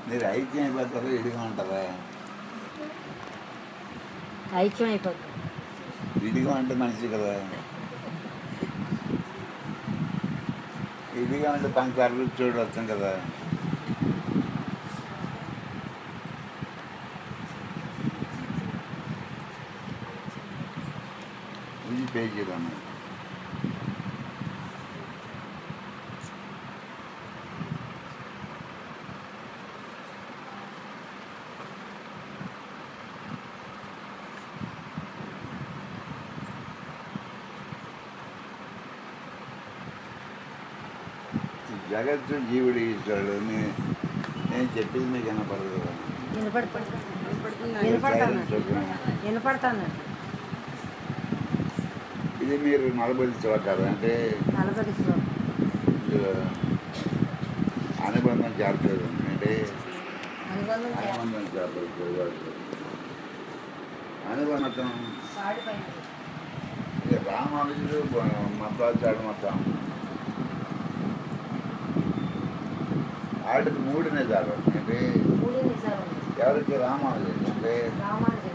మీరు ఐక్యం అయిపోతారా విడిగా ఉంటారా ఐక్యం అయిపోతుంది విడిగా అంటే మంచిది కదా విడిగా అంటే పంచారు చూడు వస్తాం కదా ఇది పేజీలో ఉన్నాయి జగత్తు జీవుడు ఈశ్వరుడు నే- నేను చెప్పింది మీకు వినపడదు కదా వినపడుతుంది వినపడుతుందా? వినపడతాను చెప్పిన వినపడతాను ఇది మీరు నలభై శ్లోకాలు అంటే నలభై శ్లోకం ఇందులో అనుబంధం చేరలేదు అంటే అనుబంధం చేయాలి. అనుబంధం చేరలేదు అనుబంధం వాడిపైన. ఇక రామానుజుడు మతాచాడు మొత్తం ఆడికి మూడు నిజాలు అంటే మూడు నిజాలు ఉన్నాయి. ఎవరికి రామానుజుడు అంటే రామానుజుడు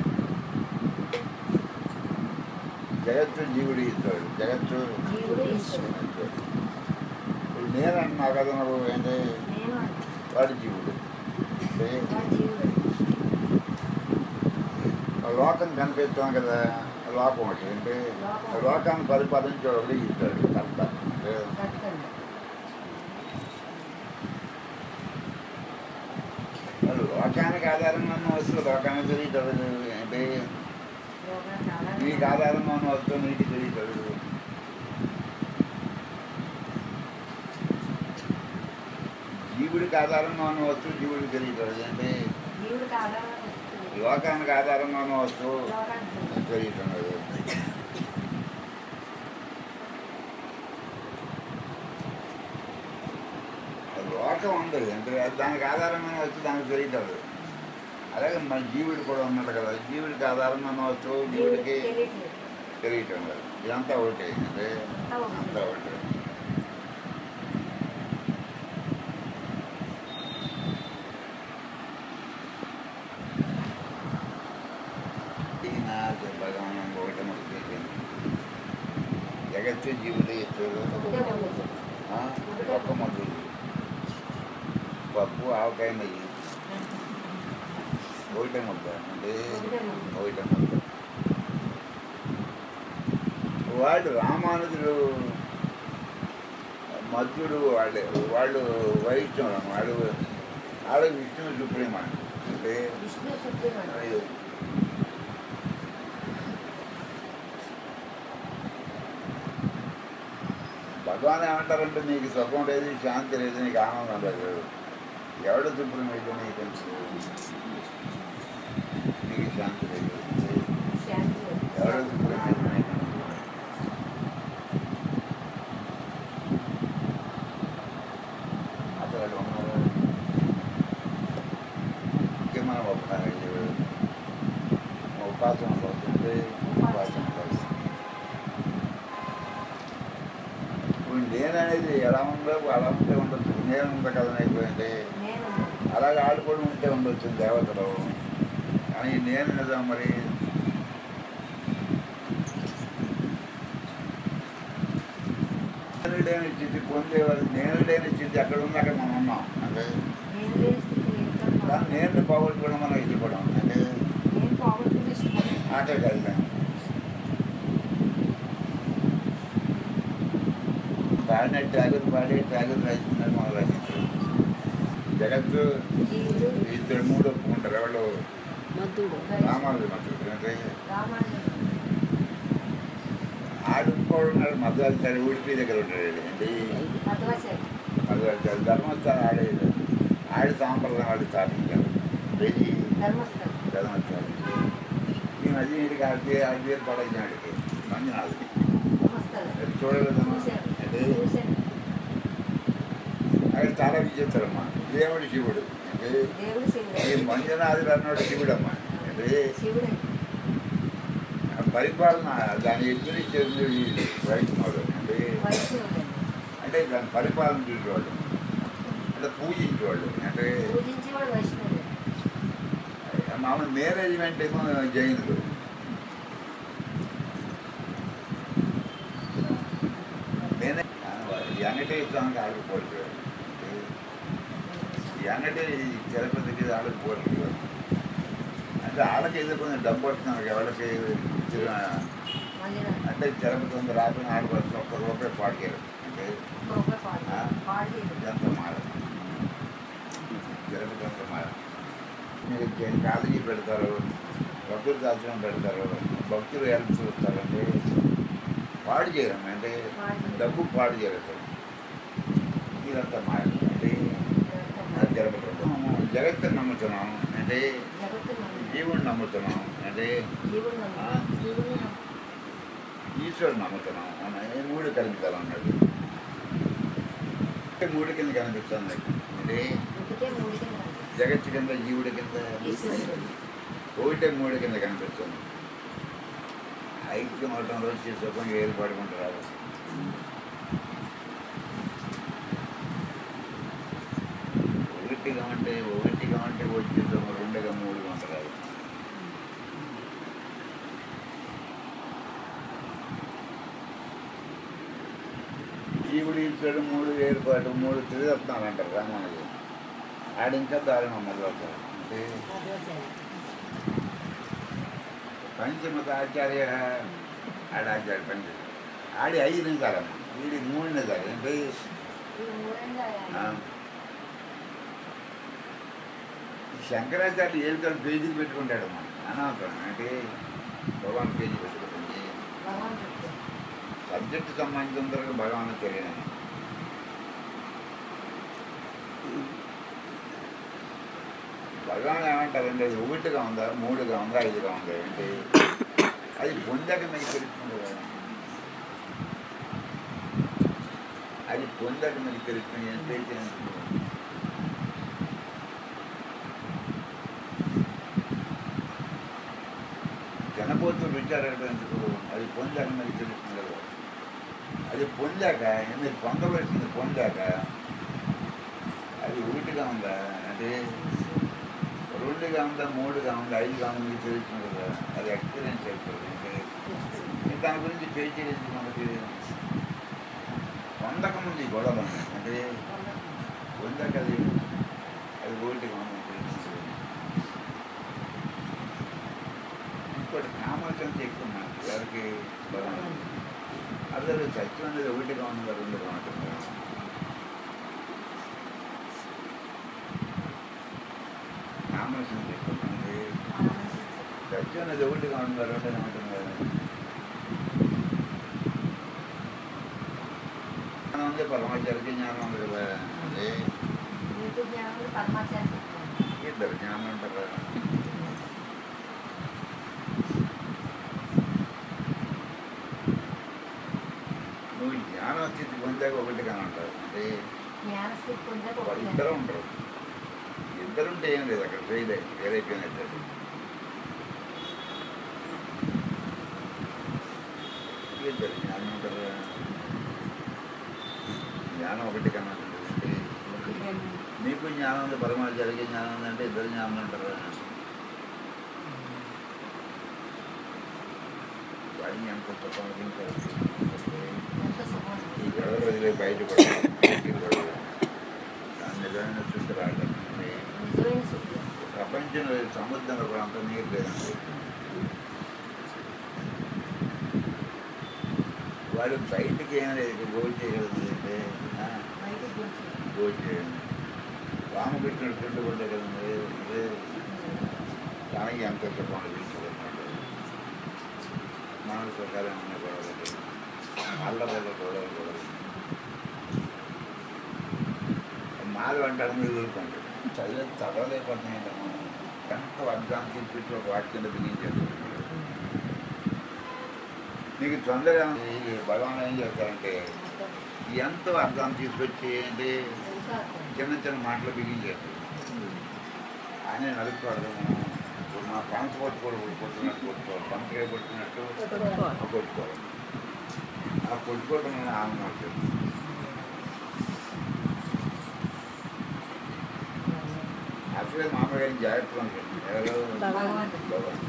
జగత్తు జీవుడు ఇస్తాడు జగత్తు జీవుడు ఈశ్వరుడు. ఇప్పుడు నేను అంటున్నా కదా నువ్వు అంటే నేను అంటే వాడు జీవుడు అంటే వాడు జీవుడు ఆ లోకం కనిపిస్తాం కదా ఆ లోకం ఒకటి అంటే ఆ లోకాన్ని పరిపాలించేవాడు ఇస్తాడు కర్త అంటే కరెక్ట్ మరి లోకానికి ఆధారంగా ఉన్న వస్తువు లోకానికి తెలియటదు అంటే లోకానికి ఆధారం నీకు ఆధారంగా ఉన్న వస్తువు నీకు తెలియటదు జీవుడికి ఆధారంగా ఉన్న వస్తువు జీవుడికి తెలియటదు అంటే జీవుడికి ఆధారంగా వస్తుంది లోకానికి ఆధారంగా ఉన్న వస్తువు లోకానికి తెలియటం లేదు లోకం ఉంది అంటే దానికి ఆధారమైన వస్తువు దానికి తెలియటదు అలాగే మన జీవుడు కూడా ఉన్నాడు కదా జీవుడికి ఆధారంగా ఉన్న వస్తువు జీవుడికి తెలియట్లేదు తెలియటం లేదు ఇదంతా ఒకటి అంటే అంతా ఒకటి. అంతా ఒకటి ఈయన భగవాన్ ఒకటి మనకి జగత్తు జీవుడు ఎత్తుడు ఒకటే ఉండదు. ఒక్క మొదలు పప్పు ఆవకాయ నెయ్యి ఒకటే ముద్ద అంటే ఒకటే ముద్ద. ఒకటే ముద్ద వాడు రామానుజుడు మధ్యుడు వాళ్ళే వాళ్ళు వైష్ణవుడు వాడు వాడు విష్ణువు సుప్రీమ అంటే విష్ణు సుప్రీమణి అయ్యో. భగవాన్ ఏమంటారంటే నీకు సుఖం లేదు శాంతి లేదు నీకు ఆనందం లేదు ఎవడు సుప్రీం అయితే నీకు నీకు శాంతి లేదు శాంతి ఎవడు సుప్రీం అయితే నీకు అసలు అక్కడ ఉన్నారు ఇంకే మనం ఒప్పుకున్నాం ఉపాసన అవుతుంది ఉపాసన అవుతుంది ఇప్పుడు నేను అనేది ఎలా ఉందో అలా ఉంటే ఉండొచ్చు నేను ఉంది కదా అయిపోయింది నేను అలాగే ఆడుకోవడం ఉంటే ఉండొచ్చు దేవతలు కానీ నేను నిజం మరి నేను లేని స్థితి పొందేవారు నేను లేని స్థితి అక్కడ ఉంది అక్కడ మనం ఉన్నాం అంటే నేను లేని స్థితి లేదు కానీ నేను పోగొట్టుకోవడం మనం ఇష్టపడం అంటే నేను పోగొట్టుకుని ఇష్టపడను ఆటకి వెళ్తాం పాడిన ట్యాగులు పాడి ట్యాగులు రాస్తున్నాడు మనం రచించారు జగత్తు జీవుడు ఇద్దరు మూడు ఒప్పుకుంటారు ఎవరు మధుడు రామానుజు మధ్య అంటే రామానుజుడు ఆడుకోవడం మధ్య సరే ఉడిపి దగ్గర ఉంటాడు అంటే మధ్వాచారి మధ్య ధర్మస్థానం ఆడేది ఆడి సాంప్రదాయం ఆడి స్థాపించారు వెయ్యి ధర్మస్థలం ధర్మస్థానం ఈ మధ్య ఇంటికి ఆడితే ఆడి పేరు పడైన ఆడికి మంజునాథుడి ధర్మస్థలం అది చూడలేదమ్మా చూశాను అంటే చూశాను ఆయన చాలా విచిత్రమ్మా దేవుడు శివుడు అంటే దేవుడు ఈ శివుడు మంజునాథుడు అన్నాడు శివుడమ్మా అంటే శివుడు ఆ పరిపాలన దాని ఎదురు చేసి వైష్ణవుడు అంటే వైష్ణవుడు అంటే దాని పరిపాలన చూసేవాడు అంటే పూజించేవాళ్ళు అంటే పూజించి వాడు వైష్ణవుడు మామూలు మేనేజ్మెంట్ ఏమో జైనులు నేనే వెంకటేశ్వర స్వామికి ఆడకపోవచ్చు వెంకటేశ్వర తిరుపతికి ఆడకపోవచ్చు అంటే ఆడకి ఏదో కొంచెం డబ్బు వస్తున్నారు ఎవరికి మళ్ళీ అంటే తిరుపతి ఉంది రాకుండా ఆడవచ్చు ఒక్క రూపాయి పాడుకేరు అంటే రూపాయి పాడు ఆ? పాడు చేయదు ఇదంతా మార తిరుపతి అంతా మార మీరు జైన్ కాలేజీ పెడతారు భక్తులు దాచడం పెడతారు భక్తులు హెల్ప్ చూస్తారంటే పాడు చేయడం అంటే డబ్బు పాడు చేయరు అసలు ఇదంతా మార అంటే అది తిరుపతి జగత్తుని నమ్ముతున్నాం అంటే జగత్తు నమ్ము. జీవుని నమ్ముతున్నాం అంటే జీవుడు నమ్ము. ఆ? జీవుడిని నమ్ము. ఈశ్వరుని నమ్ముతున్నాం అన్న ఈ మూడు కనిపిస్తాను అన్నది అంటే మూడు కింద కనిపిస్తుంది అంటే ఒకటే మూడు కింద నమ్ము. జగత్తు కింద జీవుడి కింద ఈశ్వరుడు. ఒకటే మూడు కింద కనిపిస్తుంది ఐక్యం అవటం రోజు సుఖం ఏది పడుకుంటారు ఒకటిగా ఉంటే ఒకటిగా ఉంటే వచ్చి సుఖం రెండుగా మూడుగా ఉంటారు జీవుడు ఈశ్వరుడు మూడు ఏర్పాటు మూడు త్రిరత్నాలు అంటారు రామానుజు ఆడ ఇంకా దారుణం మొదలవుతారు అంటే అద్వైతాలు. పంచమత ఆచార్య ఆడాచార్య పంచ ఆడి ఐదు నిజాలమ్మ వీడి మూడు నిజాలు అంటే ఈ మూడంగా ఆ, శంకరాచార్య ఏదో పేజీలు పెట్టుకుంటాడమ్మా అనవసరం అంటే భగవాన్ పేజీ పెట్టుకుంటుంది భగవంతుడు సబ్జెక్ట్ సంబంధించిన వరకు భగవాన్ తెలియని భగవాన్ ఏమంటారంటే అది ఒకటిగా ఉందా మూడుగా ఉందా ఐదుగా ఉందా ఏంటి అది పొందాక మీకు తెలుస్తుంది కదా అది పొందాక మీకు తెలుస్తుంది ఏం తెలిసింది జనపోతు విచారేందుకు అది పొందాక మీకు తెలుస్తుంది కదా అది పొందాక మీరు పొందవలసింది పొందాక అది ఒకటిగా ఉందా అంటే రెండుగా ఉందా మూడుగా ఉందా ఐదుగా ఉందా మీకు తెలుస్తుంది కదా అది ఎక్స్పీరియన్స్ అయిపోతుంది అంటే మీరు దాని గురించి పే చేసి మనకి పొందక ముందు ఈ గొడవలు ఉన్నాయి. అంటే పొందాక అది అది ఒకటిగా ఉంది తెలుస్తుంది ఇంకోటి కామర్సెన్స్ ఎక్కువ మనకి ఎవరికి బలం అదే సత్యం అనేది ఒకటిగా ఉందా రెండుగా ఉంటుందా కామర్సెన్స్ ఎక్కువ మనకి సత్యం అనేది ఒకటిగా ఉందా రెండుగా ఉంటుందా జ్ఞానం ఉంది పరమాచారికి జ్ఞానం ఉంది కదా అదే నీకు జ్ఞానం పరమాచార్య ఇద్దరు జ్ఞానం ఉంటారు నువ్వు జ్ఞాన స్థితి పొందాక ఒకటిగా ఉంటావు అంటే జ్ఞాన స్థితి పొందాక వాళ్ళు ఒకటి ఇద్దరు ఉంటారు ఇద్దరు ఉంటే ఏం లేదు అక్కడ ఫెయిల్ అయ్యి వేరైపోయినట్టు ఇద్దరు జ్ఞానం ఉంటారు జ్ఞానం ఒకటి కన్నా ఉంటుంది అంటే నీకు జ్ఞానం ఉంది పరమాచారికి జ్ఞానం ఉంది అంటే ఇద్దరు జ్ఞానం ఉంటారు వాడిని ఎంత సుఖం ఎంత సుఖం ఈ గొడవ రోజులే బయట కూడా దాని నిజమైన చుట్టూ రావడం నిజమైన సుఖం ప్రపంచంలో సముద్రంలో కూడా అంత నీరు లేదండి వాడు బయటికి ఏం లేదు గోల్ చేయగలదు అంటే బయటకు గురించి గోల్ చేయండి పాము పెట్టిన చుట్టూ కూడా కదండి అంటే దానికి ఎంత సుఖం అనిపించదన్నమాట మన సుఖాలు ఉన్న గొడవలు అల్లబల్ల గొడవలు గొడవలు మాలు అంటారు మీరు ఊరుకోండి చదివే చదవలేకపోతున్నాయంట ఎంత వర్గాన్ని తీసుకొచ్చి ఒక వాటి కింద బిగించేస్తున్నారు నీకు తొందరగా ఈ భగవాన్ ఏం చేస్తారంటే ఎంత వర్గాన్ని తీసుకొచ్చి ఏంటి తెలుసా చిన్న చిన్న మాటలు బిగించేస్తారు ఆయన నలుపుకోవడం మనం ఇప్పుడు మా పనస కొట్టుకోవడం కొట్టుకున్నట్టు కొట్టుకోవాలి పనసకాయ కొట్టుకున్నట్టు కొట్టుకోవాలి ఆ కొట్టుకోవడం నేను ఆనందం చెప్పలేదు మామగారిని జాగ్రత్తగా ఉంటుంది ఎవరు భగవాన్. భగవాన్.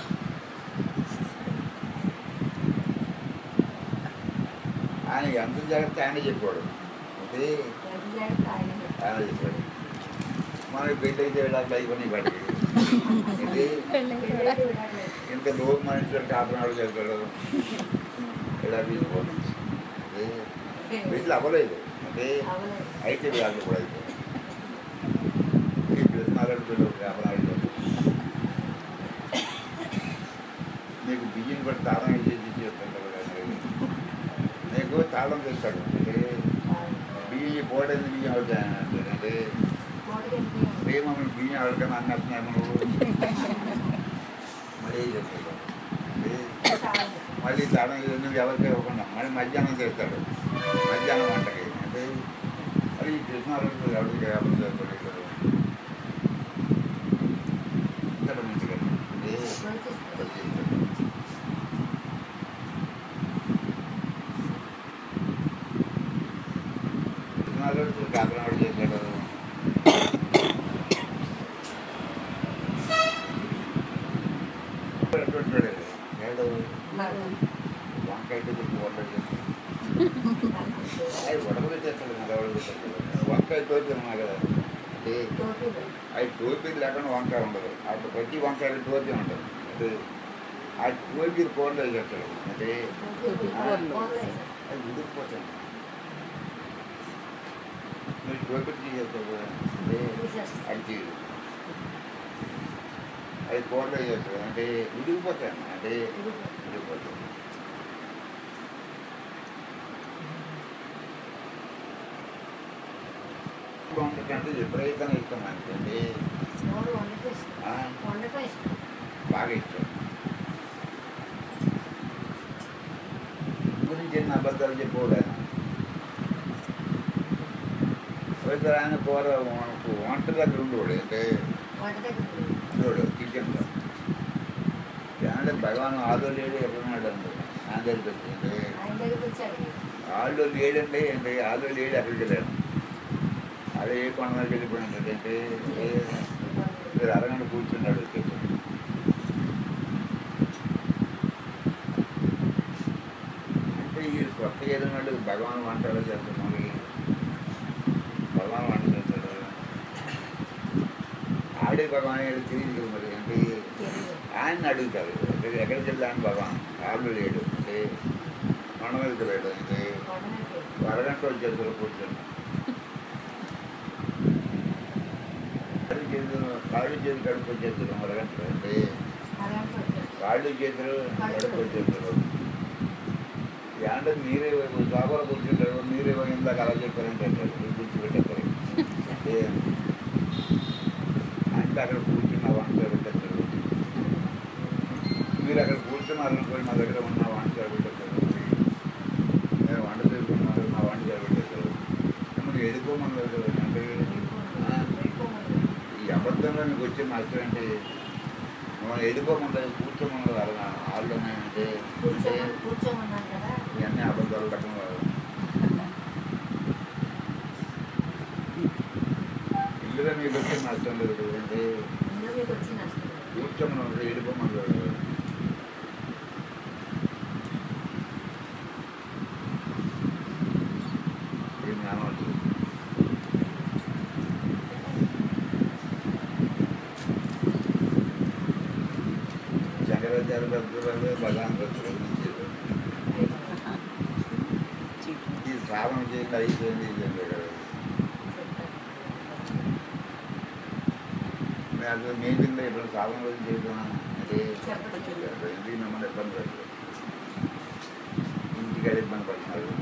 ఆయన ఎంత జాగ్రత్త ఆయన చెప్పాడు అంటే ఎంత జాగ్రత్త ఆయన ఆయన చెప్పాడు మనకి పెళ్ళి అయితే వెళ్ళాలి అయిపోయి బట్టి ఇది పెళ్ళైతే విడాకులు. ఇంత లోపు మనిషి కాపనాడు చెప్తాడు ఇలా తీసుకోండి వీటిలో అవ్వలేదు అంటే అవ్వలేదు. అయితే వాళ్ళు కూడా అయితే ఈ కృష్ణారెడ్డి పిల్లలు కాపనాడు నీకు బియ్యం కూడా తాళం వేసి చెప్తాడు నీకు తాళం చేస్తాడు అంటే బియ్యం పోవడానికి బియ్యం అవుతాయి అంటే కోటకెళ్ళి ప్రేమను బియ్యం అడగని అన్నట్టున్నాము నువ్వు మళ్ళీ ఏం చెప్తాడు అంటే చాలా మళ్ళీ తాళం నువ్వు ఎవరికి ఇవ్వకుండా మళ్ళీ మధ్యాహ్నం చేస్తాడు మధ్యాహ్నం వంటకి అంటే మరి ఈ కృష్ణారెడ్డి ఎవరికి వ్యాపారం చేస్తాడు ఇక్కడ ఇక్కడ మంచిగా అంటే యోచిస్తుంది. ఇక్కడ చేస్తాడు. కృష్ణారెడ్డి కాకినాడ చేశాడు ఎటువంటి వాడు? ఏడు వంకాయ గురించి వంట చేస్తాడు అవి ఉడకలు చేస్తాడు కదా ఎవరు చేస్తాడు వంకాయ టోపీ ఉన్నా కదా అంటే టోపీలు. అవి టోపీ లేకుండా వంకాయ ఉండదు అటు ప్రతి వంకాయ టోపీ ఉంటుంది అంటే ఆ టోపీ కూరలో చేస్తాడు అంటే టోపీ కూరలు. కూరలు. అది ఉడికిపోతాయి మీరు టోపీ తీసేస్తాడు అంటే తీసేస్తాడు. అది తీయదు అది కూరలో చేస్తాడు అంటే ఉడికిపోతాయి అంటే ఉడుకు. ఉడికిపోతాయి వంటకంటే విపరీతంగా ఇష్టం అంటే నోరు వండటం ఇష్టం. ఆ, వండటం ఇష్టం. బాగా ఇష్టం గురించి ఎన్ని అబద్ధాలు చెప్పాడు ఆయన అయితే ఆయన కూర మనకు వంట దగ్గర ఉండేవాడు అంటే వంట దగ్గర ఉంది. ఉండేవాడు కిచెన్లో అంటే భగవాన్ ఆదో లేడు ఎక్కడున్నాడు అండి ఆయన దగ్గరికి వచ్చి అంటే ఆయన దగ్గరికి వచ్చాడు ఆళ్ళు లేడండి అంటే ఆళ్ళు లేడు అక్కడికి వెళ్ళాడు అదే ఏ కొండ మీదకి వెళ్ళిపోయాడు అంటే మీరు అరగంట కూర్చున్నాడు వచ్చేసి అంటే ఈ కొత్త ఏదన్నాడు భగవాన్ వంటలు చేస్తున్నాడు భగవాన్ వంట చేస్తాడు ఆడే భగవాన్ ఏదో తెలియదు కదా మరి అంటే తెలియదు. ఆయన అడుగుతారు అంటే ఎక్కడికి వెళ్ళాను భగవాన్ ఆళ్ళు లేడు అంటే కొండ మీదకి లేడు అంటే కొండ మీదకి. అరగంట వచ్చేస్తారు కూర్చొని కాళ్ళు చేతులు కాళ్ళు చేతులు కడుపు వచ్చేస్తారు అరగంట అంటే అరగంట వచ్చాడు. కాళ్ళు చేతులు కడుపు వచ్చేస్తారు అంటే మీరే లోపల కూర్చుంటారు మీరే ఇందాక అలా చెప్పారంటే అంటారు మీరు కూర్చోబెట్టేస్తారు అంటే అంటే అక్కడ కూర్చున్న వంట పెట్టేస్తారు మీరు అక్కడ కూర్చున్నారు అనుకోండి మా దగ్గర ఉన్న వంట పెట్టేస్తారు నేను వంట చేసుకున్నారు మా వంట పెట్టేస్తారు మిమ్మల్ని ఎదుకోమన్నారు అంటే ఆ, వెళ్ళిపోమన్నాడు. ఈ అబద్ధంలో మీకు వచ్చే నష్టం అంటే మిమ్మల్ని ఎదుకోమన్నది కూర్చోమన్నది అలా ఆళ్ళనే అంటే అంటే కూర్చోమని కూర్చోమన్నాను కదా ఇవన్నీ అబద్ధాలు రకం ఇల్లుగా మీకు వచ్చే నష్టం లేదు అంటే ఇందులో మీకు వచ్చి నష్టం లేదు. కూర్చోమన్నది ఎదుకోమన్నారు ఈ జ్ఞానం వచ్చింది శంకరాచార్య భక్తులు భగవాన్ భక్తులు ఇచ్చారు ఈ శ్రావణ చేయండి అయిపోయింది ఇది చెప్పాడు నేను అసలు మీటింగ్లో ఇప్పుడు శ్రావణ రోజు చేస్తున్నాను అంటే చెప్పండి. ఎందుకు మిమ్మల్ని ఇబ్బంది పెట్టలేదు ఇంటికాడ ఇబ్బంది పడుతున్నారు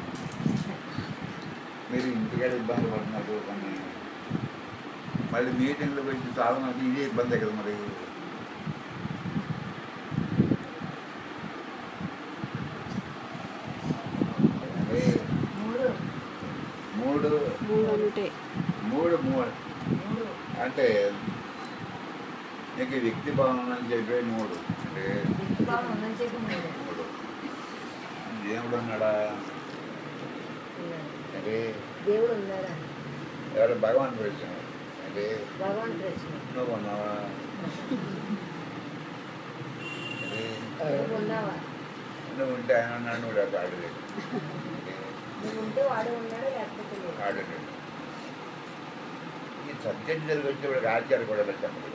మీరు ఇంటికాడ ఇబ్బంది పడుతున్నారు కొన్ని మళ్ళీ మీటింగ్లో వచ్చి శ్రావణ ఇదే ఇబ్బంది కదా మరి అదే మూడు మూడు మూడు ఒకటే మూడు మూడు మూడు అంటే నీకు వ్యక్తి భావన అని చెప్పే మూడు అంటే వ్యక్తిభావం ఉందని చెప్పి మూడు మూడు దేవుడు ఉన్నాడా అంటే దేవుడు ఉన్నాడా ఎవరు భగవాన్ ప్రశ్న అంటే భగవంతుడు వచ్చిన నువ్వు ఉన్నావా అంటే నువ్వు ఉన్నావా నువ్వు ఉంటే ఆయన ఉన్నాడు నువ్వు రేపు ఆడలేదు నువ్వు ఉంటే వాడు ఉన్నాడు లేకపోతే లేదు ఆడలేదు ఈ సబ్జెక్ట్ జరిగి వచ్చేవాడికి ఆచార్య కూడా చెప్పలేదు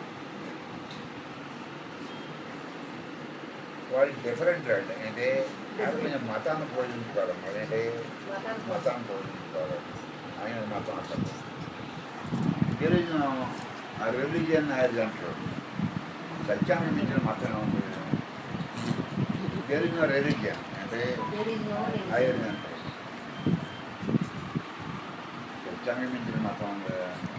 వాళ్ళు డిఫరెంట్ అండి అంటే అది కొంచెం మతాన్ని పోషించుకోవాలి మరి అంటే మతానికి కోసం. మతాన్ని పోషించుకోవాలి ఆయన మతం అసలు గిరిజన ఆ రిలీజియన్ అది అంటారు సత్యాన్ని మించిన మతం ఉంది గిరిజన రిలీజియన్ అంటే There is no religion. Higher అంటారు సత్యాన్ని మించిన మతం ఉంది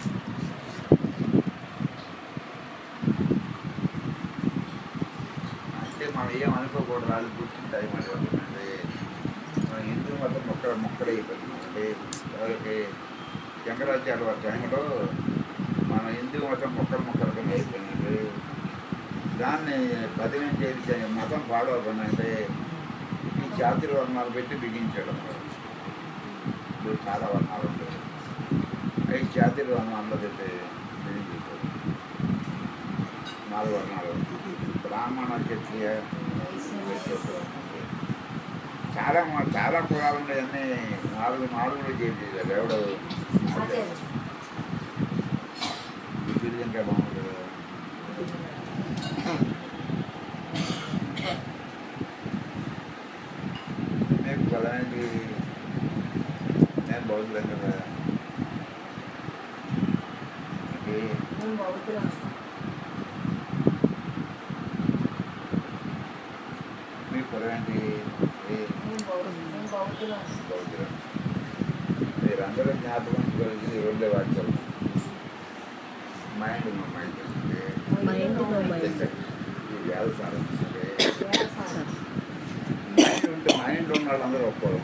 అంటే మనం ఏం అనుకోకూడదు వాళ్ళు గుర్తుంటాయి మరి అంటే మన హిందూ మతం మొక్క మొక్కడైపోయింది అంటే వాళ్ళకి శంకరాచార్య వారి టైంలో మన హిందూ మతం మొక్కలు మొక్కలు కింద అయిపోయిందండి దాన్ని బదిలీ చేసి మతం ఫాలో అవ్వకుండా అంటే ఈ జాతి వర్ణాలు పెట్టి బిగించాడు అన్నమాట. ఇప్పుడు చాలా వర్ణాలు ఉంటాయి అవి జాతి వర్ణాల్లో పెట్టి బిగించాడు నాలుగు వర్ణాలు బ్రాహ్మణ క్షత్రియ వైశ్య చాలా మా- చాలా కులాలు ఉన్నాయన్నీ నాలుగు నాలుగులో చేసేది ఎవడు ఆచార్య. ఇది ఇంకా బాగుంటుంది కదా. మీకు బలానికి నేను బౌద్ధులం కదా అంటే మేము బౌద్ధులం. మీ పొలానికి మేము బౌద్ధులం. మేము బౌద్ధులం. బౌద్ధులం మీరందరూ జ్ఞాపకం కలిసి రెండే వాక్యాలు మైండ్ మా మైండ్ అంటే మైండ్ నో మైండ్ ఈ వ్యవసాయం అంటే వ్యాసాలు. మైండ్ ఉంటే మైండ్ ఉన్న వాళ్ళందరూ ఒప్పుకోరు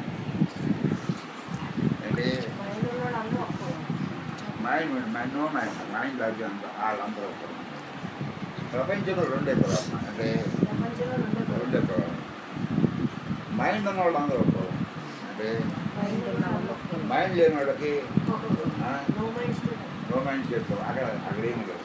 అంటే మైండ్ ఉన్నవాడు అందరూ ఒప్పుకోరు. Mind mind no mind mind లాగా వాళ్ళందరూ ఒప్పుకోరు ప్రపంచంలో రెండే కులాలు అంటే ప్రపంచంలో రెండే కులం. రెండే కులాలు మైండ్ ఉన్న వాళ్ళందరూ ఒప్పుకోరు అంటే మైండ్ ఉన్న వాళ్ళు ఒప్పుకోరు. మైండ్ లేని వాళ్ళకి ఒక్కొక్కరు. ఆ, no mind student. No mind చేస్తారు అక్కడ అక్కడ ఏమి లేదు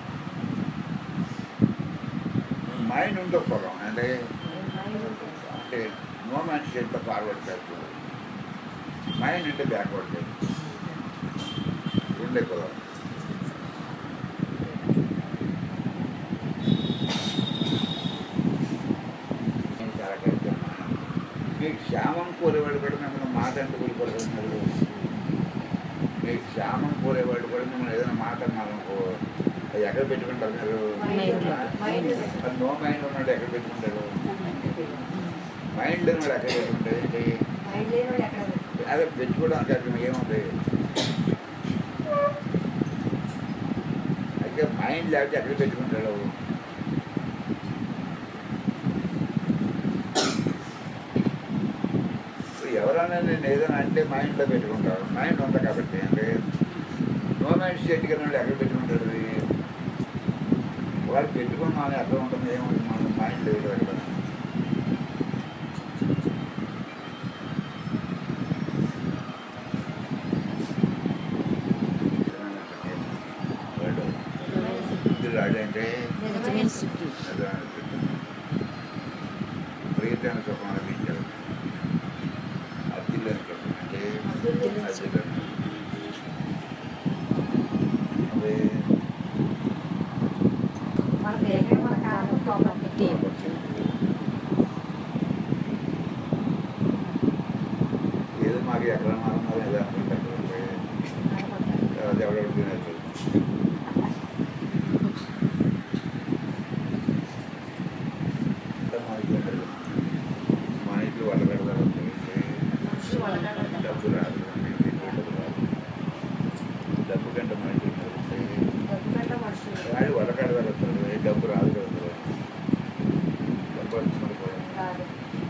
మైండ్ ఉంటే ఒప్పుకోరు అంటే మైండ్ ఉంటుంది. అంటే నో మైండ్ చేస్తే ఫార్వర్డ్ చేస్తారు మైండ్ అంటే బ్యాక్వర్డ్ చేస్తారు రెండే కులాలు నేను చాలా కష్టం మీకు క్షేమం కోరేవాడు కూడా మిమ్మల్ని మాట అంటే కోరుకోలేదు మీకు క్షేమం కోరేవాడు కూడా మిమ్మల్ని ఏదైనా మాట అన్నారనుకో అది ఎక్కడ పెట్టుకుంటారు మీరు మైండ్ మైండ్ మరి నో మైండ్ ఉన్నాడు ఎక్కడ పెట్టుకుంటారు మైండ్ లేని వాడు ఎక్కడ పెట్టుకుంటారు ఏంటి మైండ్ లేని వాడు ఎక్కడ పెట్టు. అదే పెట్టుకోవడానికి అక్కడ ఏముంది అయితే మైండ్ లేకపోతే ఎక్కడ పెట్టుకుంటాడు ఇప్పుడు ఎవరైనా నేను ఏదైనా అంటే మైండ్లో పెట్టుకుంటారు మైండ్ ఉంది కాబట్టి అంటే నో మైండ్ స్టేట్ కింద వాళ్ళు ఎక్కడ పెట్టుకుంటారు ఇది? వాడు పెట్టుకున్నాం అని అర్థం ఉంటుంది ఏముంది మన మైండ్ లేదు అక్కడ వాడు బుద్ధుడు రాడంటే నిజమైన సుఖి ప్రియతమైన సుఖం అనిపించాడు అద్దిల్లని సుఖం అంటే అద్దుల్లేని అద్దిల్లని అదే మనకు ఎక్కడ మన కాలం ప్రాపర్టీ ఏదో మాకు ఎక్కడ మారన్నారు ఏదో అనుకుంటారు అది ఎవడెవడు తినేది మా ఇంట్లో వాళ్ళ పెడతారు మనుషులు వాళ్ళ డబ్బు రాదు డబ్బు రాదు డబ్బు కంటే మన ఇంట్లో డబ్బు కంటే మనుషులు వాళ్ళు వాళ్ళ కడతారు వస్తారు డబ్బు రాదు కదా డబ్బు వచ్చింది కాదు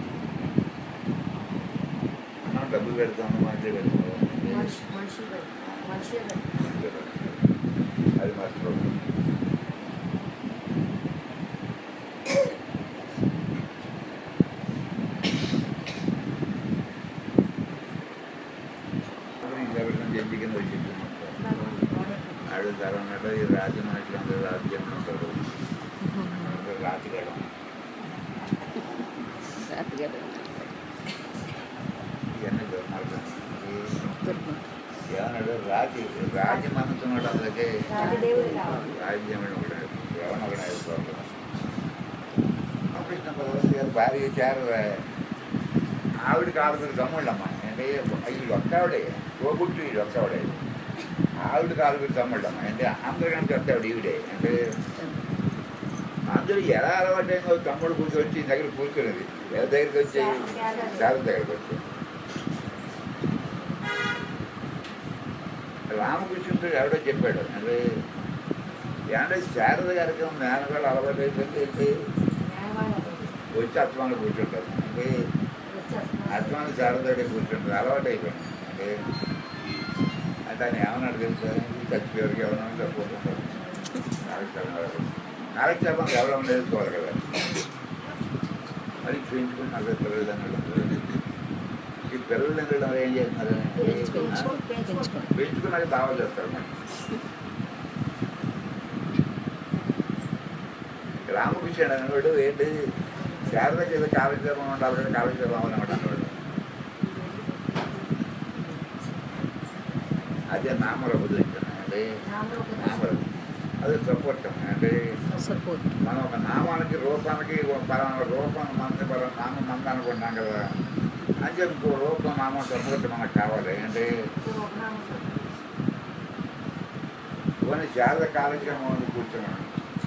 మనం డబ్బు పెడతాము మనిషి పెడతాము మనిషి మనిషి మనిషి అది మర్చిపోతుంది జడ్జి కింద వచ్చి అన్నాడు ధర అన్నాడు ఈ రాజ్యం ఇట్లా రాజ్యం ఉంటాడు రాతిగడం రాత్రిగాడు ఇవన్నీ దుర్మార్గం దుర్గం ఏమన్నాడు రాజు రాజ్యం అనుకున్నాడు అందుకే రాజదేవుడు కావాలి రాజ్యం ఒకటి ఎవరిని ఒకటి అయిపోతుంది కృష్ణ పదవతి గారు భార్య చేరు ఆవిడకి ఆరుగురు తమ్ముళ్ళమ్మ అంటే వీళ్ళు ఒక్కవిడే తోబుట్టు వీడు ఒక్కవిడే ఆవిడకి ఆరుగురు తమ్ముళ్ళమ్మ అంటే అందరికంటే ఒక్కవిడ ఈవిడే అంటే అందరూ ఎలా అలవాటైందో తమ్ముడు కూర్చొచ్చి దగ్గర కూర్చున్నది ఎవరి దగ్గరికి వచ్చి శారద దగ్గరికి వచ్చి రామకృష్ణుడు ఎవడో చెప్పాడు అంటే ఏమంటే శారద గారికి మేనగాళ్ళు అలవాటు అయిపోయింది ఏంటి వచ్చి అత్మాలు కూర్చుంటారు అంటే అత్మాలు శారద దగ్గర కూర్చుంటారు అలవాటు అయిపోయింది అంటే అంటే ఆయన ఏమన్నాడు తెలుసా చచ్చిపోయేవారికి ఎవరైనా చెప్పబోతుంటారు నాగక్షేపం నాగక్షేపం ఎవరైనా నేర్చుకోవాలి కదా మరి పెంచుకుని నలభై పిల్లలు తినడం ఈ పిల్లలు తినడం ఏం చేస్తున్నారు పెంచుకో పెంచుకున్నాక దావా చేస్తారు మరి రామకృష్ణుడు అనేవాడు ఏంటి శారద చేత కాలక్షేపం ఉండాలి కదా కాలక్షేపం అవ్వాలన్నమాట అనేవాడు అదే నామరూప దృష్టి అంటే నామరూపం అదే సపోర్ట్ అంటే సపోర్ట్ మనం ఒక నామానికి రూపానికి ఒక పలానా రూపం మంది పలానా నామం మంది అనుకుంటాం కదా అంటే ఇంకో రూపం నామం సపోర్ట్ మనకు కావాలి అంటే పోనీ శారద కాలక్షేమం ఉంది కూర్చున్నాను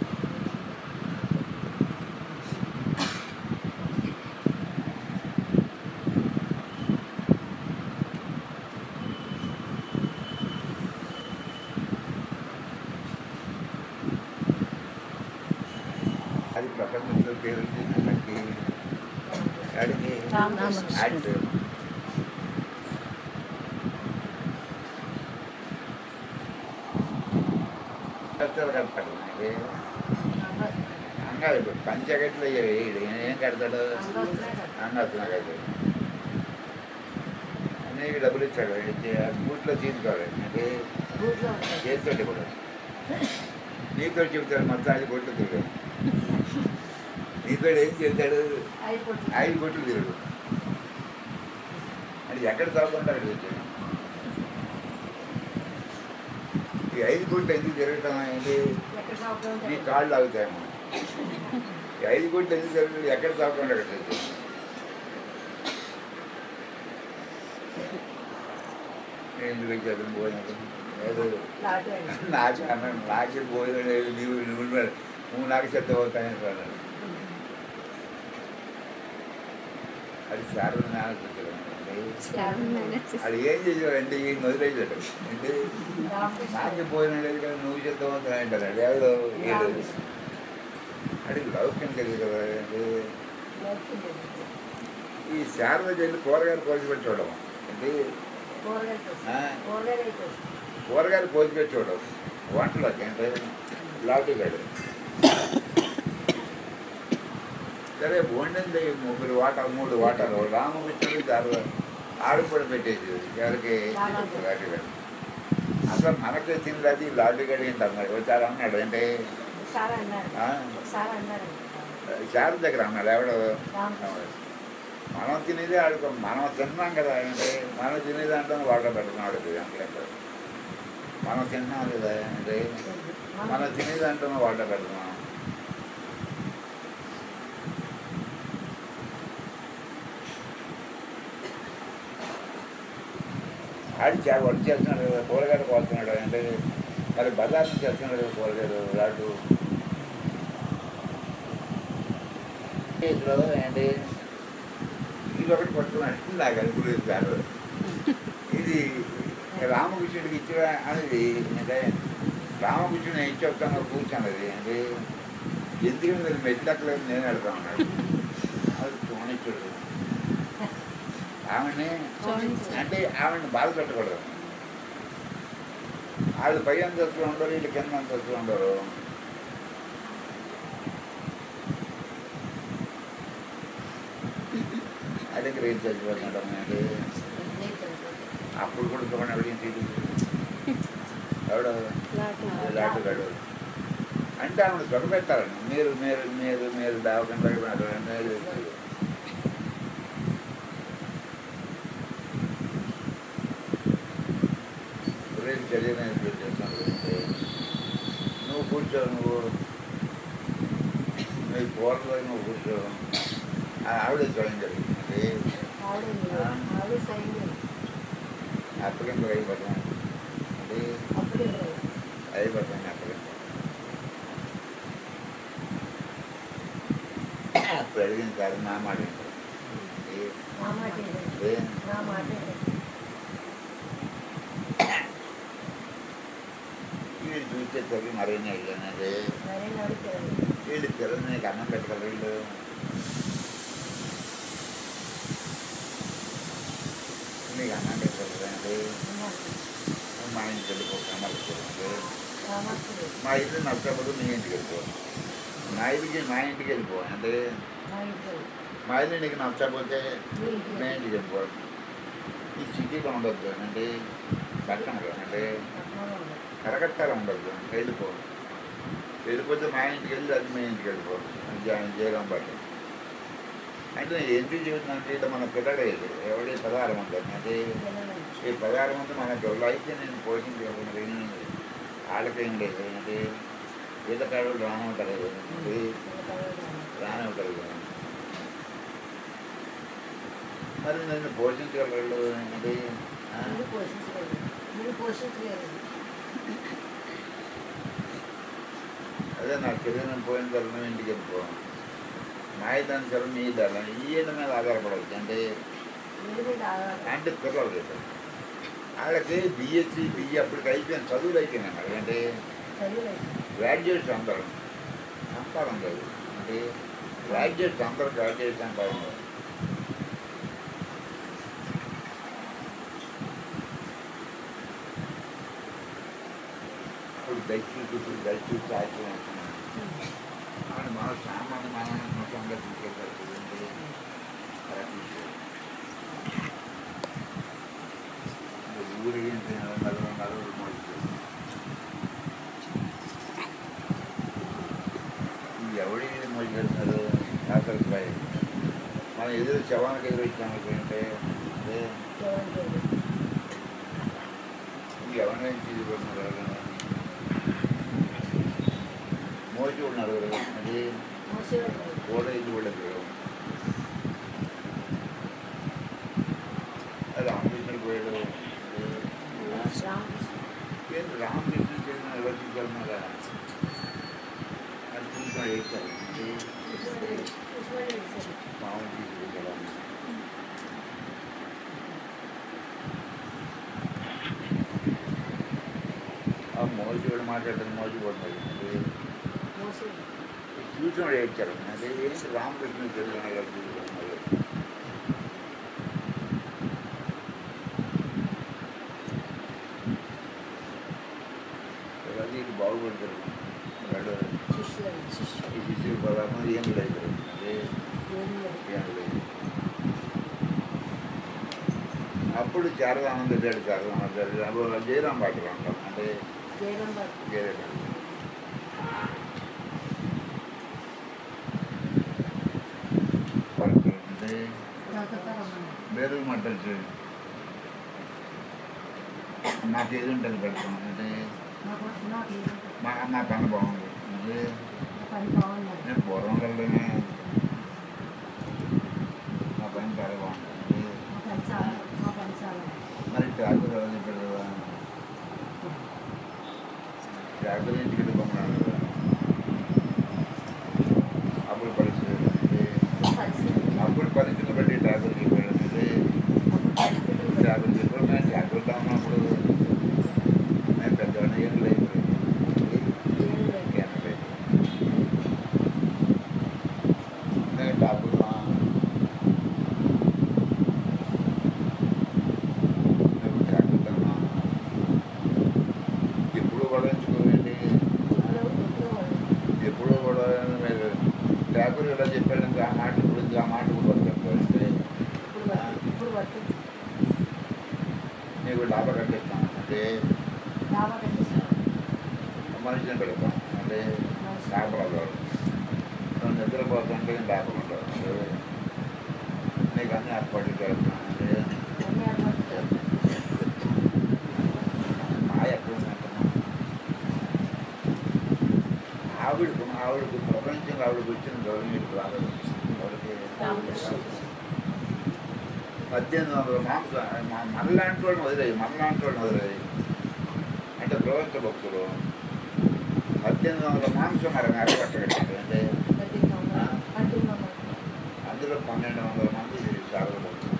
అది ప్రపంచంలో పేరు నాకు అడిగి యాక్ట్ కష్టాలు కడతాడు నాకు అంగాడు ఇప్పుడు పంచగట్లు వేయడు ఏం కడతాడు అంగాస్తున్నా కడతాడు అన్నీ డబ్బులు ఇచ్చాడు బూట్లో తీసుకోవాలి అంటే చేస్తాడు కూడా నీతో చెబుతాడు మొత్తం ఐదు కొట్లు తిరిగాడు నీతో ఏం చేస్తాడు ఐదు కొట్లు తిరుగు అది ఎక్కడ తాగుకుంటాడు వచ్చాడు ఈ ఐదు కోట్లు ఎందుకు తిరగటం ఏంటి ఈ కాళ్ళు ఆగుతాయేమో ఈ ఐదు కోట్లు ఎందుకు తిరగదు ఎక్కడ తాగకుండా అక్కడ తెచ్చాడు. నేను ఎందుకు వచ్చాను భోజనం ఏదో నాకు అన్నాను నాకే భోజనం లేదు నీవు నువ్వు నువ్వు నాకు చెత్త అవుతాయని అన్నాడు అది శారద నాయకుడు అది ఏం చేసాడంటే ఈ వదిలేసాడు అంటే నాకే భోజనం లేదు కదా నువ్వు చెత్త అవుతాయంటాడు అది ఎవడో ఏడు అది లౌక్యం కలిగి కదా అంటే ఈ శారద చెల్లి కూరగాయలు కోసి పెట్టి చూడడం అంటే ఆ, కూరగాయలు కోసి పెట్టి చూడడం వంటలోకి అంటే లాటుగాడు సరే వండింది ముగ్గురు వాటా మూడు వాటాలు రామకృష్ణుడు దాని ఆడుపడి పెట్టేది ఎవరికి లాటుగాడు అసలు మనకు తింది అది లాటుగాడు ఏంటి అన్నాడు వచ్చారు అన్నాడు అంటే ఆ, శారద దగ్గర అన్నాడు ఎవడు మనం తినేది ఆడుకో మనం తిన్నాం కదా అంటే మనం తినేది అంటే వాటర్ పెడుతున్నాడు అంటే మనం తిన్నాం కదా అంటే మనం తినేది అంటే వాటర్ పెడుతున్నాం ఆడి చే వంట చేస్తున్నాడు కదా కూరగాయలు కోస్తున్నాడు అంటే మరి బజార్ నుంచి చేస్తున్నాడు కదా కూరగాయలు లాటు ఇందులో ఏంటి ఇది ఒకటి పట్టుకున్నాడు నాకు అనుకులేదు కాదు ఇది రామకృష్ణుడికి ఇచ్చిన అనేది అంటే రామకృష్ణుడు ఏం చెప్తానో కూర్చున్నది అంటే ఎందుకంటే మీరు మెట్లెక్కలేదు నేను వెళ్తా ఉన్నాడు అది చూనిచ్చుడు ఆమెని అంటే ఆమెను బాధ పెట్టకూడదు వాళ్ళు పై అంతస్తులు ఉండరు వీళ్ళు కింద అంతస్తులు ఉండరు అదే గ్రేట్ చచ్చిపోతున్నాడు అంటే అప్పుడు కూడా చూడండి ఎవరికి తీరు ఎవడు లాటు లాంటి గడు అంటే ఆవిడ దొరపెట్టాలండి మీరు మీరు మీరు మీరు దావకుండా మీరు రేపు తెలియని చేస్తాను గురించి నువ్వు కూర్చో నువ్వు నీ కూరలో నువ్వు కూర్చో ఆ ఆవిడ చూడడం జరిగింది ఆవిడ ఆవిడ సైన్ అప్పటికి అయిపోతాం అది అప్పుడే అయిపోతాం అప్పటికి అప్పుడు అడిగిన కాదు నా మాట వింటారు. ఏ- నా మాట ఏ నా మాట వీళ్ళు చూస్తే తగ్గి మరేనే వెళ్ళానండి మరేం అడుగుతారు వీళ్ళు పిల్లలు నీకు అన్నం పెట్టాలి వీళ్ళు నీకు అన్నం పెట్టాలండి మా ఇంటికి వెళ్ళిపో అమ్మకి రామస్తుడు మా ఇల్లు నష్టపడు మీ ఇంటికి వెళ్ళిపో నా ఇంటికి మా ఇంటికి వెళ్ళిపో అంటే మా ఇంట్లో మా ఇల్లు నీకు నచ్చకపోతే మీ మా ఇంట్లో ఇంటికి వెళ్ళిపో ఈ సిటీలో ఉండొద్దు అంటే పక్కన అంటే పట్టణంలో ఉండదు. కరకట్టాల ఉండదు వెళ్ళిపో వెళ్ళిపోతే మా ఇంటికి వెళ్ళి అది మీ ఇంటికి వెళ్ళిపో జాయిన్ చేయడం బట్టి అంటే నేను ఎందుకు చెబుతున్నానంటే ఇట్లా మన పిల్లడే ఇది ఎవరి పదహారు మంది అంటే పిల్లలు ఈ పదహారు మంది మన పిల్లలు అయితే నేను పోషించకుండా వాళ్ళకేం లేదు అంటే ఈతకాడు రానే ఉంటారు కదా అంటే రానే ఉంటారు కదా మరి నన్ను పోషించగలరు అంటే ఆ? మీరు పోషించలేదు మీరు పోషించలేదు అదే నాకు తెలియని పోయిన తర్వాత నువ్వు ఇంటికి వెళ్ళిపో మా ఇద్దరు సరే మీ ఇద్దరు ఈయన మీద ఆధారపడవచ్చు అంటే మీరు మీద ఆధారం అంటే పిల్లలు లేదు వాళ్ళకి బిఎస్సి బిఈ అప్పటికి అయిపోయింది చదువులు అయిపోయినాయి మరి అంటే చదివలేదు గ్రాడ్యుయేట్స్ అందరూ సంపాదన లేదు అంటే గ్రాడ్యుయేట్స్ అందరూ గ్రాడ్యుయేట్స్ సంపాదన లేదు ఇప్పుడు దయచేసి ఇప్పుడు దయచేసి సాధ్యం అవుతుంది మన సామాన్య మానవ మొత్తంగా తీసుకెళ్తారు చూడండి కరెక్ట్ ఊరేగించి నలుగురు నలుగురు మోస్తుంది ఎవడి మోసుకెళ్తున్నారు కాకరకాయ మన ఎదురు శవానికి ఎదురు ఇచ్చాము అంటే చేయండి ఎవరిని తీసుకుంటున్నారు మోసి ఉన్నారు అది మోసేవాడు కూడా ఇది ఉండదు అది రామకృష్ణ పోయాడు రామకృష్ణ ఏంటి రామకృష్ణ చేసిన నిర్వచించాలన్నారా అది చూసిన వేస్తారు చూసుకోండి చూసుకోండి సార్ మామూలు తీసుకుంటారా ఆ మోజు కూడా మాట్లాడుతుంది మోజు పోతుంది మోసేవాడు చూసిన ఏడ్చారు అదే ఏంటి రామకృష్ణ తెలుగు చూసుకున్నారు అది ఇది బాగుపడతారు వాడు శిష్యులు శిష్యులు ఈ శిశువు పదార్థం ఏం లేదు అదే ఏం లేదు ఏం లేదు అప్పుడు శారదానంద గారు శారదానంద గారు అప్పుడు జయరాం పాటలు అంటాం అంటే జయరాం బాబు జయరాం అంటే కలకత్తా రమ్మన్నారు వేరే మంటలు చేయండి నాకు ఏది ఉంటుంది పెడతాం అంటే నాకు నాకు ఏం మా నా పని బాగుంది అంటే పని బాగున్నారు నేను పూర్వం వెళ్ళనే నా పని చాలా బాగుంది మా పని చాలా మా పని చాలా మరి ట్యాక్టర్ ఎవరు చెప్పారు కదా ట్యాక్టర్ ఇంటికి వెళ్ళిపోమన్నారు కదా అప్పుడు పరిస్థితి అంటే పరిస్థితి అప్పుడు పరిస్థితులు బట్టి ట్యాక్టర్ చెప్పాడు అంటే పరిస్థితులు ట్యాక్టర్ చెప్పాడు నేను ట్యాక్టర్ ఉన్నప్పుడు నేను పెద్దవాడిని ఏం లేదు ఏం లేదు ఎనభై నేను టాపులు నువ్వు ట్యాక్టర్లో ఎప్పుడు కూడా ఎంచుకోవేంటి ఇప్పుడు ఇప్పుడు ఎప్పుడు కూడా మీరు ట్యాకులు ఇలా చెప్పాడంటే ఆ మాట ఇప్పుడు ఆ మాట కూడా వస్తుంది ఇప్పుడు వర్తి- ఇప్పుడు వర్తించి నీకు లాభ కట్టిస్తాను అంటే లాభా కట్టిస్తాను మనిషిని పెడతాం అంటే కాపలాలు నువ్వు నిద్రపోతుంటే లేకుండా నీకు అన్నీ ఏర్పాటు చేస్తాను అంటే అన్నీ అలవాటు చేస్తాను. మాయ ఎక్కడ ఉందంటున్నావు ఆవిడకు ఆవిడకు ప్రపంచంలో ఆవిడకు వచ్చిన గౌరవం మీకు రాలేదు ఎవరికి రామకృష్ణ పద్దెనిమిది వందల మాంసం మనలాంటి వాళ్ళని వదిలేయి మనలాంటి వాళ్ళని వదిలేయి అంటే ప్రపంచ భక్తులు పద్దెనిమిది వందల మాంసం మరి నెరవేర్చగలిగారు అంటే పద్దెనిమిది వందలు. పద్దెనిమిది వందలు. అందులో పన్నెండు వందల మంది శారద భక్తులు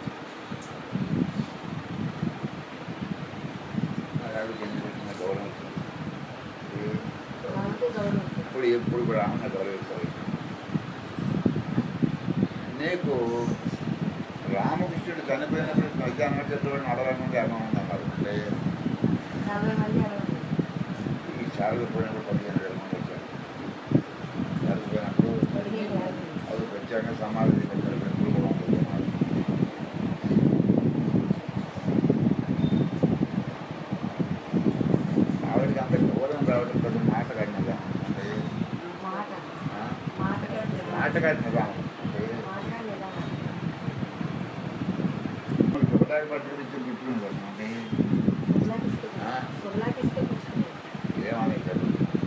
మరి ఆవిడకి ఎందుకు వచ్చిన గౌరవం వచ్చింది? మనకి గౌరవం. ఇప్పుడు ఎప్పుడు కూడా ఆమె గౌరవిస్తారు నీకు రామకృష్ణుడు చనిపోయినప్పుడు మధ్యాహ్నం చెప్పేవాడిని అడగకుండా ఏమన్నా అన్నారు అంటే యాభై మంది అరవై ఈ శారద పోయినప్పుడు పదిహేను వేల మంది వచ్చారు శారద పోయినప్పుడు పదిహేను యాభై అది ప్రత్యేకంగా సమాధి పెట్టారు పెట్టుకులు కూడా ఉంటుంది సమాధి. ఆవిడకి అంత గౌరవం రావడం పెద్ద మాట కట్టినదా అంటే మాట ఆ? మాట కాదు. మాట కట్టినదా అంటే మాట లేదా చుట్టడానికి పట్టుకుని ఇచ్చి గుర్తుంది అంటే సుల్లాకిస్తే ఆ? సుల్లాకిస్తే పుచ్చుకుంది ఏమనేది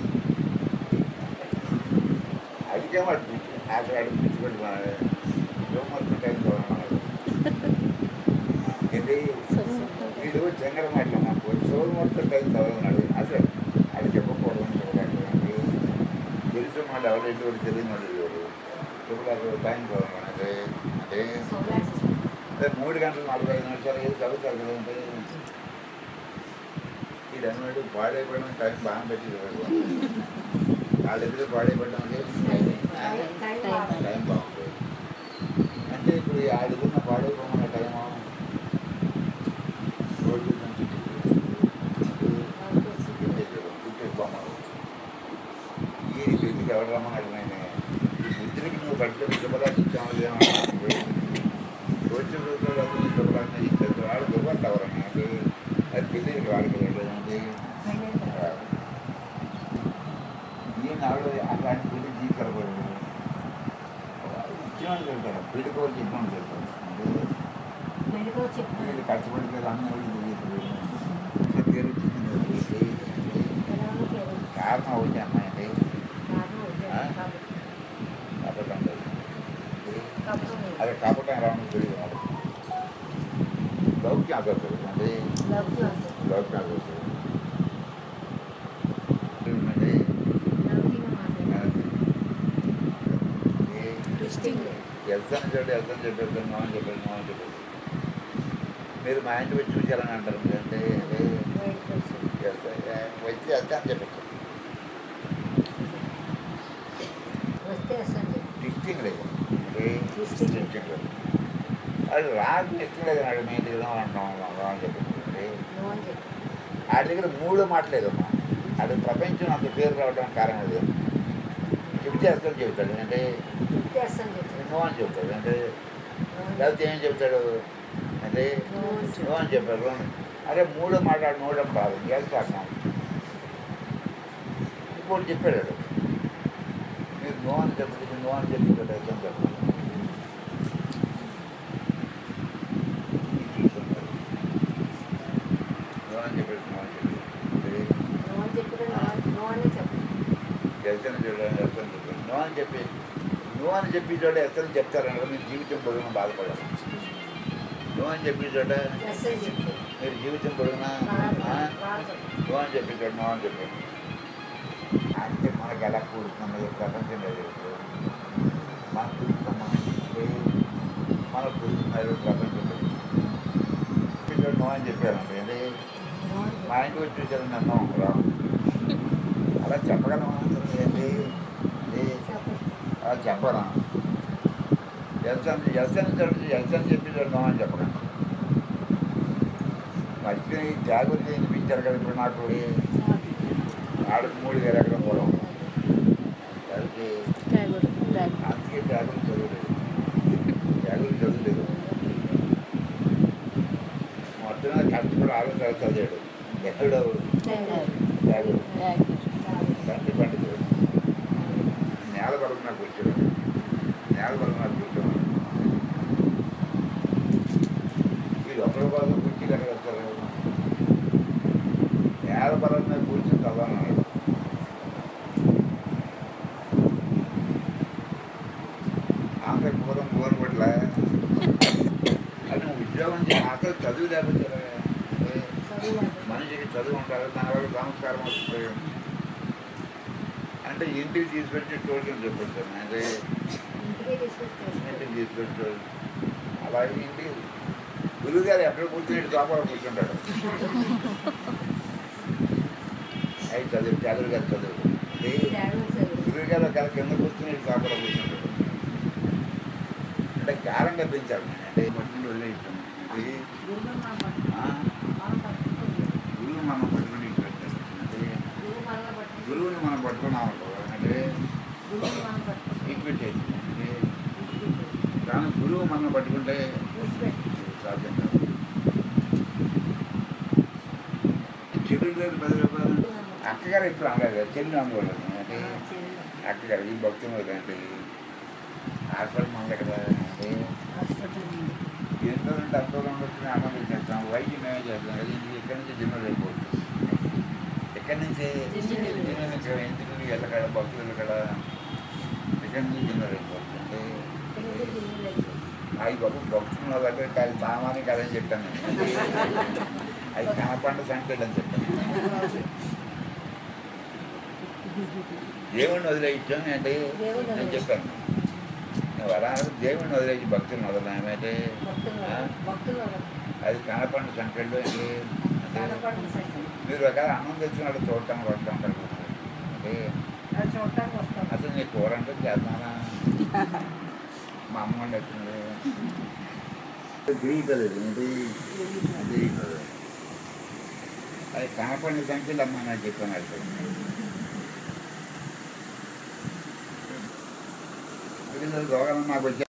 అదికే పట్టు అక్కడ అడిపించుకోండి సోమవారం టైం చూడమన్నారు ఏంటి వీడు చెంగర మాటలు నాకు సోమవారం టైం చదవన్నాడు అసలు అది చెప్పకూడదు చూడాలి తెలిసిన వాళ్ళు ఎవరు ఎటువంటి తెలియని వాళ్ళు ఎవరు ఇప్పుడు టైం చదవమని అంటే అంటే సుల్లాకిస్తే అదే మూడు గంటలు నలభై ఐదు నిమిషాలు ఏది చదువుతారు కదా అంటే ఇది అన్నాడు పాడైపోవడం టైం బాగా పెట్టి వాళ్ళ దగ్గర పాడైపోవడం అంటే టైం టైం బాగా. టైం బాగుంటుంది అంటే ఇప్పుడు ఆ దగ్గర పాడైపోమన్న టైము రోజు నుంచి బొమ్మలు ఈ పెళ్లికి ఎవరు రమ్మన్నాడు నేను ఈ బుద్ధికి నువ్వు కట్టిన శుభరాశి ఇచ్చాము రోజు రోజులు అతను శుభరాశి ఇచ్చారు వాడు దుర్వాళ్ళు ఎవరన్నా అంటే అది పెళ్ళికి వాడికి వెళ్ళదండి ఈయన ఆవిడ అలాంటి పెళ్లి జీవితపడు ఇచ్చిన చెప్తాడు పెళ్లికి వచ్చి ఇబ్బంది చెప్తాడు మెడికో చెప్పాను వీళ్ళు కష్టపడి కదా అన్న వాళ్ళు పేరు వచ్చింది పిల్లలు పేరు కారణం ఒకటి అమ్మాయి అంటే కారణం ఒకటే. ఆ? కాబట్టి కపటం లేదు. కప్పం లేదు. అదే కపటం రావడం తెలియదు నాకు లౌక్యం అదొకటి అంటే లౌక్యం అసలు. లౌక్యం అదొకటి అంటే లౌకిక మాట్లాడాలి. ట్విస్టింగ్ లేదు. వెళ్తాను చూడండి వెళ్తాను చెప్పేస్తాను మా అని చెప్పేసి మా అని చెప్పేసి మీరు మా ఇంటికి వచ్చి చూసారని అంటారు అంటే అంటే బయటకు వచ్చి. వెళ్తా- వచ్చి వెళ్తాను చెప్పేసి వస్తే వస్తాను చెప్పు. డిస్టింగ్ లేదు అంటే Distinct. డిస్టింగ్ లేదు అది రాకు ఇష్టం లేదు నాడు మీ ఇంటికి వెళ్దాం అంటాం రా అని చెప్పేసి అంటే నువ్వు అని చెప్పు. ఆ దగ్గర మూడో మాట్లేదమ్మా అది ప్రపంచం అంత పేరు రావడానికి కారణం అది చెప్తే అర్థం చెబుతాడు అంటే చెప్తే వస్తాను చెప్పు. నువ్వు అని చెబుతాడు అంటే నువ్వు అని లేకపోతే ఏం చెబుతాడు అంటే నువ్వు అని చెప్పు. నువ్వు అని చెప్పాడు అరే మూడో మాట్లాడు మూడో రాదు గెలుస్తాను ఇంకోటి చెప్పాడు వాడు. మీరు నో అని చెప్పండి మీరు నో అని చెప్పి ఇక్కడ అర్థం చెప్పండి నో అని చెప్పాడు నో అని చెప్పి నువ్వు అని చెప్పి కదా నువ్వు అని- నువ్వు అనే చెప్పు. ఎస్ఎన్ చూడండి ఎస్ఎన్ చెప్పండి నో అని చెప్పి నో అని చెప్పి చోట ఎస్ఎన్ చెప్తారన్న మీరు జీవితం పొడుగున బాధపడాలి నో అని చెప్పి చోట ఎస్ అని చెప్పు. మీరు జీవితం పొడుగున బాధ- బాధ. నో అని చెప్పి చోట నో అని చెప్పి అంటే మనకు ఎలా కూడుతున్నది ప్రపంచం లేదు ఇప్పుడు. మన కూడుతున్నాం మన కూడుతున్నారు ప్రపంచం లేదు చెప్పి చోట నో అని చెప్పారండి అంటే నువ్వు అని చెప్పు. మా ఇంటికి వచ్చి చూసారు నన్ను రా అలా చెప్పగలమా ఏంటి ఏ చెప్పు. అలా చెప్పరా ఎల్సన్ ఎల్సన్ చెప్పి ఎల్సన్ చెప్పి నో అని చెప్పడం మర్చిపోయి త్యాగులు వినిపించారు కదా ఇప్పుడు నాకు ఆడకు మూడు వేల ఎకరం పొలం దానికి తాగుడు తాగుడు అందుకే త్యాగులు చదువులేదు త్యాగులు చదువులేదు మొత్తం కష్టపడి ఆలోచన చదివాడు ఎక్కడో తాగు. త్యాగులు తాగుడు తాగు. నాకు వచ్చేవారు నేల బలం నాకు కూర్చోవాలి వీళ్ళు ఒకరి కోసం కుర్చీలు ఎక్కడ వస్తారు నేల బలం మీద కూర్చొని చదవన్నాడు ఆమె పూర్వం బోర్ పట్ల అది ఉద్యోగం చేసి అసలు చదువు లేకపోతే చదువు మనిషికి చదువు ఉండాలి దానివల్ల సంస్కారం వస్తుంది అంటే ఇంటికి తీసుకొచ్చి ట్యూషన్ చెప్పొచ్చాను అంటే ఇంటికే తీసుకొచ్చి ఇంటికి తీసుకొచ్చు అలాగే ఇంటికి గురువు గారు ఎక్కడ కూర్చుని సోఫాలో కూర్చుంటాడు అయి చదువు చదువు గారు చదువు అంటే గురువు గారు ఒక కింద కూర్చుని సోఫాలో కూర్చుంటాడు అంటే కారంగా పెంచాడు అంటే మట్టిని వదిలేసాను అంటే ఆ, గురువు మనం పట్టుకుని పెట్టాడు అంటే గురువుని మనం పట్టుకున్నాం అనుకో అంటే ఈక్విటీ అంటే కానీ గురువు మనం పట్టుకుంటే సాధ్యం కాదు చెల్లి లేదు పది రూపాయలు అక్కగారు ఇప్పుడు అనలేదు చెల్లి అనుకోలేదు అంటే అక్కగారు ఈ భక్తులు అంటే హాస్పిటల్ మన కదా అంటే ఎంతో నుండి అంతో ఉండొచ్చిన ఆనందం చేస్తాం వైద్యం మేమే చేస్తాం అది ఇది ఎక్కడి నుంచి జిమ్మలు అయిపోతుంది ఎక్కడి నుంచి జిమ్మల నుంచి ఎందుకు ఎల్లకడ భక్తులు ఎల్లకడ ఎక్కడి నుంచి జిమ్మలు అయిపోతుంది అంటే అవి బాబు భక్తులు నా దగ్గర కాదు సామాన్య కదని చెప్పాను నేను అవి కనపండు సంఖ్యలు అని చెప్పాను దేవుణ్ణి వదిలేయించాను అంటే దేవుణ్ణి నేను చెప్పాను నువ్వు అలా అనకు, దేవుణ్ణి వదిలేసి భక్తులను వదలమేంటే అది కనపండు సంఖ్యలు అంటే అంటే మీరు ఒకవేళ అన్నం తెచ్చినాడు చూడటానికి వస్తూ ఉంటారు అంటే చూడటానికి వస్తాం అసలు నీ కూర అంటే చేస్తానా మా అమ్మ వండి వచ్చింది గ్రీపలేదు ఏంటి గ్రీపలేదు అది కనపడిన సంఖ్యలు అమ్మ నాకు చెప్పాను అది రోగాలు మాకు వచ్చాయి